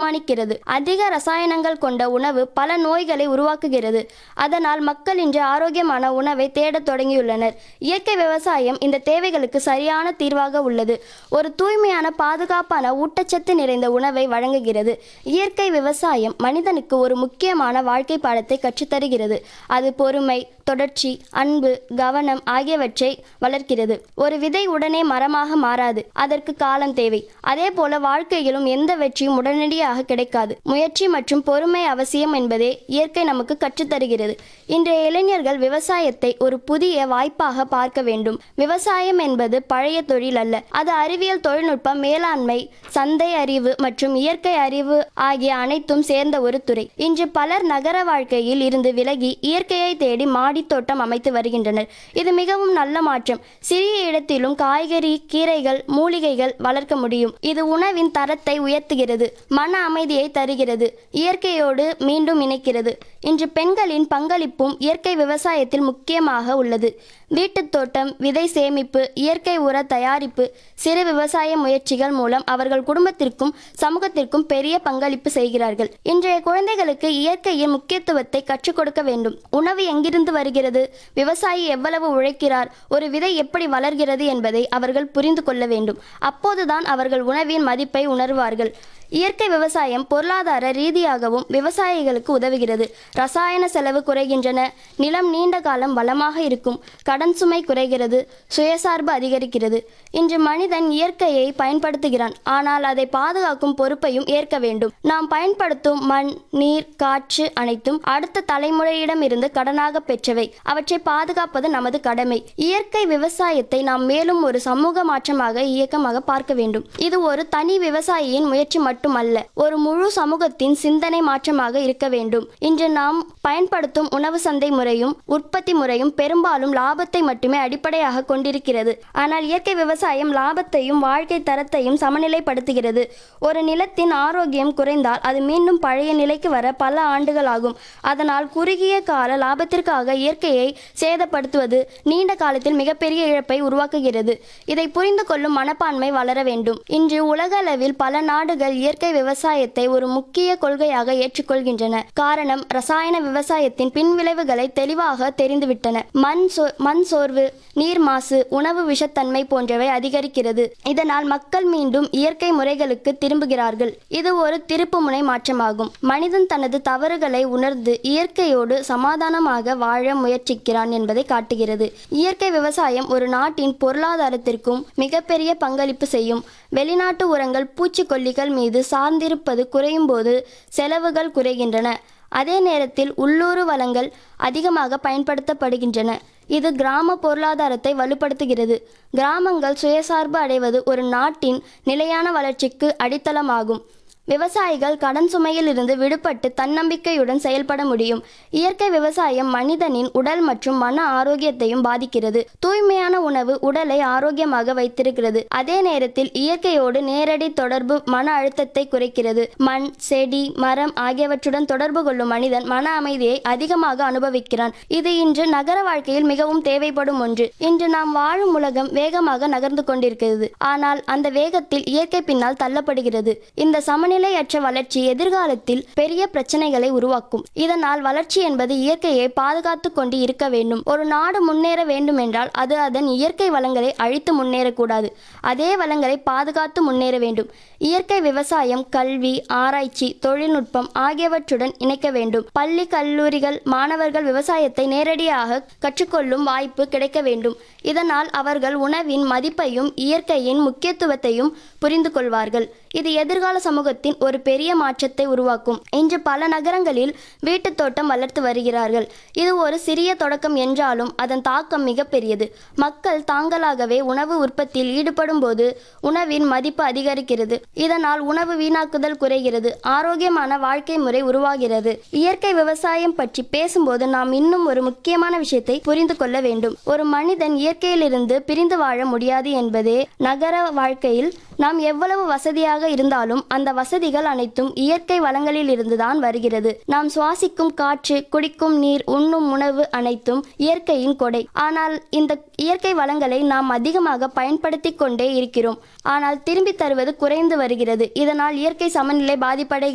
தீர்மானிக்கிறது அதிக ரசாயனங்கள் கொண்ட உணவு பல நோய்களை உருவாக்குகிறது அதனால் மக்கள் இன்று ஆரோக்கியமான உணவை தேடத் தொடங்கியுள்ளனர் இயற்கை விவசாயம் இந்த தேவைகளுக்கு சரியான தீர்வாக உள்ளது ஒரு தூய்மையான பாதுகாப்பான ஊட்டச்சத்து நிறைந்த உணவை வழங்குகிறது இயற்கை விவசாயம் மனிதனுக்கு ஒரு முக்கியமான வாழ்க்கை பாடத்தை கற்றுத்தருகிறது அது பொறுமை தொடர்ச்சி அன்பு கவனம் ஆகியவற்றை வளர்க்கிறது ஒரு விதை உடனே மரமாக மாறாது அதற்கு காலம் தேவை அதே போல வாழ்க்கையிலும் எந்த வெற்றியும் உடனடியாக கிடைக்காது முயற்சி மற்றும் பொறுமை அவசியம் என்பதே இயற்கை நமக்கு கற்றுத்தருகிறது இன்றைய இளைஞர்கள் விவசாயத்தை ஒரு புதிய வாய்ப்பாக பார்க்க வேண்டும் விவசாயம் என்பது பழைய தொழில் அல்ல அது அறிவியல் தொழில்நுட்பம் மேலாண்மை சந்தை அறிவு மற்றும் இயற்கை அறிவு ஆகிய அனைத்தும் சேர்ந்த ஒரு துறை இன்று பலர் நகர வாழ்க்கையில் இருந்து விலகி இயற்கையை தேடி மாடித் தோட்டம் அமைத்து வருகின்றனர் இது மிகவும் நல்ல மாற்றம் சிறிய இடத்திலும் காய்கறி கீரைகள் மூலிகைகள் வளர்க்க முடியும் இது உணவின் தரத்தை உயர்த்துகிறது மன அமைதியை தருகிறது இயற்கையோடு மீண்டும் இணைக்கிறது இன்று பெண்களின் பங்களிப்பும் இயற்கை விவசாயத்தில் முக்கியமாக உள்ளது வீட்டுத் தோட்டம் விதை சேமிப்பு இயற்கை உர தயாரிப்பு சிறு விவசாய முயற்சிகள் மூலம் அவர்கள் குடும்பத்திற்கும் சமூகத்திற்கும் பெரிய பங்களிப்பு செய்கிறார்கள் இன்றைய குழந்தைகளுக்கு இயற்கையின் முக்கியத்துவத்தை கற்றுக் கொடுக்க வேண்டும் உணவு எங்கிருந்து வருகிறது விவசாயி எவ்வளவு உழைக்கிறார் ஒரு விதை எப்படி வளர்கிறது என்பதை அவர்கள் புரிந்து கொள்ள வேண்டும் அப்போதுதான் அவர்கள் உணவின் மதிப்பை உணர்வார்கள் இயற்கை விவசாயம் பொருளாதார ரீதியாகவும் விவசாயிகளுக்கு உதவுகிறது ரசாயன செலவு குறைகின்றன நிலம் நீண்ட காலம் வளமாக இருக்கும் கடன் சுமை குறைகிறது சுயசார்பு அதிகரிக்கிறது இன்று மனிதன் இயற்கையை பயன்படுத்துகிறான் ஆனால் அதை பாதுகாக்கும் பொறுப்பையும் ஏற்க வேண்டும் நாம் பயன்படுத்தும் மண் நீர் காற்று அனைத்தும் அடுத்த தலைமுறையிடம் இருந்து கடனாக பெற்றவை அவற்றை பாதுகாப்பது நமது கடமை இயற்கை விவசாயத்தை நாம் மேலும் ஒரு சமூக மாற்றமாக இயக்கமாக பார்க்க வேண்டும் இது ஒரு தனி விவசாயியின் முயற்சி மட்டுமல்ல ஒரு முழு சமூகத்தின் சிந்தனை மாற்றமாக இருக்க வேண்டும் இன்று நாம் பயன்படுத்தும் உணவு சந்தை முறையும் உற்பத்தி முறையும் பெரும்பாலும் லாபத்தை மட்டுமே அடிப்படையாக கொண்டிருக்கிறது ஆனால் இயற்கை விவசாயம் லாபத்தையும் வாழ்க்கை தரத்தையும் சமநிலைப்படுத்துகிறது ஒரு நிலத்தின் ஆரோக்கியம் குறைந்தால் அது மீண்டும் பழைய நிலைக்கு வர பல ஆண்டுகள் ஆகும் அதனால் குறுகிய கால லாபத்திற்காக இயற்கையை சேதப்படுத்துவது நீண்ட காலத்தில் மிகப்பெரிய இழப்பை உருவாக்குகிறது இதை புரிந்து கொள்ளும் மனப்பான்மை வளர வேண்டும் இன்று உலக அளவில் பல நாடுகள் இயற்கை விவசாயத்தை ஒரு முக்கிய கொள்கையாக ஏற்றுக்கொள்கின்றன காரணம் ரசாயன விவசாயத்தின் பின்விளைவுகளை தெளிவாக தெரிந்துவிட்டன மண் சோ மண் சோர்வு நீர் மாசு உணவு விஷத்தன்மை போன்றவை அதிகரிக்கிறது இதனால் மக்கள் மீண்டும் இயற்கை முறைகளுக்கு திரும்புகிறார்கள் இது ஒரு திருப்புமுனை மாற்றமாகும் மனிதன் தனது தவறுகளை உணர்ந்து இயற்கையோடு சமாதானமாக வாழ முயற்சிக்கிறான் என்பதை காட்டுகிறது இயற்கை விவசாயம் ஒரு நாட்டின் பொருளாதாரத்திற்கும் மிகப்பெரிய பங்களிப்பு செய்யும் வெளிநாட்டு உரங்கள் பூச்சிக்கொல்லிகள் மீது சார்ந்திருப்பது குறையும் போது செலவுகள் குறைகின்றன அதே நேரத்தில் உள்ளூர் வளங்கள் அதிகமாக பயன்படுத்தப்படுகின்றன இது கிராம பொருளாதாரத்தை வலுப்படுத்துகிறது கிராமங்கள் சுயசார்பு அடைவது ஒரு நாட்டின் நிலையான வளர்ச்சிக்கு அடித்தளமாகும் விவசாயிகள் கடன் சுமையில் இருந்து விடுபட்டு தன்னம்பிக்கையுடன் செயல்பட முடியும் இயற்கை விவசாயம் மனிதனின் உடல் மற்றும் மன ஆரோக்கியத்தையும் பாதிக்கிறது தூய்மையான உணவு உடலை ஆரோக்கியமாக வைத்திருக்கிறது அதே நேரத்தில் இயற்கையோடு நேரடி தொடர்பு மன அழுத்தத்தை குறைக்கிறது மண் செடி மரம் ஆகியவற்றுடன் தொடர்பு கொள்ளும் மனிதன் மன அமைதியை அதிகமாக அனுபவிக்கிறான் இது இன்று நகர வாழ்க்கையில் மிகவும் தேவைப்படும் ஒன்று இன்று நாம் வாழும் உலகம் வேகமாக நகர்ந்து கொண்டிருக்கிறது ஆனால் அந்த வேகத்தில் இயற்கை பின்னால் தள்ளப்படுகிறது இந்த சமநிலை சமநிலையற்ற வளர்ச்சி எதிர்காலத்தில் பெரிய பிரச்சனைகளை உருவாக்கும் இதனால் வளர்ச்சி என்பது இயற்கையை பாதுகாத்து கொண்டு இருக்க வேண்டும் ஒரு நாடு முன்னேற வேண்டுமென்றால் அது அதன் இயற்கை வளங்களை அழித்து முன்னேறக்கூடாது அதே வளங்களை பாதுகாத்து முன்னேற வேண்டும் இயற்கை விவசாயம் கல்வி ஆராய்ச்சி தொழில்நுட்பம் ஆகியவற்றுடன் இணைக்க வேண்டும் பள்ளி கல்லூரிகள் மாணவர்கள் விவசாயத்தை நேரடியாக கற்றுக்கொள்ளும் வாய்ப்பு கிடைக்க வேண்டும் இதனால் அவர்கள் உணவின் மதிப்பையும் இயற்கையின் முக்கியத்துவத்தையும் புரிந்து கொள்வார்கள் இது எதிர்கால சமூகத்தின் ஒரு பெரிய மாற்றத்தை உருவாக்கும் இன்று பல நகரங்களில் வீட்டுத் தோட்டம் வளர்த்து வருகிறார்கள் இது ஒரு சிறிய தொடக்கம் என்றாலும் அதன் தாக்கம் மிகப்பெரியது மக்கள் தாங்களாகவே உணவு உற்பத்தியில் ஈடுபடும் போது உணவின் மதிப்பு அதிகரிக்கிறது இதனால் உணவு வீணாக்குதல் குறைகிறது ஆரோக்கியமான வாழ்க்கை முறை உருவாகிறது இயற்கை விவசாயம் பற்றி பேசும்போது நாம் இன்னும் ஒரு முக்கியமான விஷயத்தை புரிந்து கொள்ள வேண்டும் ஒரு மனிதன் இயற்கையிலிருந்து பிரிந்து வாழ முடியாது என்பதே நகர வாழ்க்கையில் நாம் எவ்வளவு வசதியாக இருந்தாலும் அந்த வசதிகள் அனைத்தும் இயற்கை வளங்களில் இருந்துதான் வருகிறது நாம் சுவாசிக்கும் காற்று குடிக்கும் நீர் உண்ணும் உணவு அனைத்தும் இயற்கையின் கொடை ஆனால் இந்த இயற்கை வளங்களை நாம் அதிகமாக பயன்படுத்தி கொண்டே இருக்கிறோம் ஆனால் திரும்பி தருவது குறைந்து வருகிறது இதனால் இயற்கை சமநிலை பாதிப்படை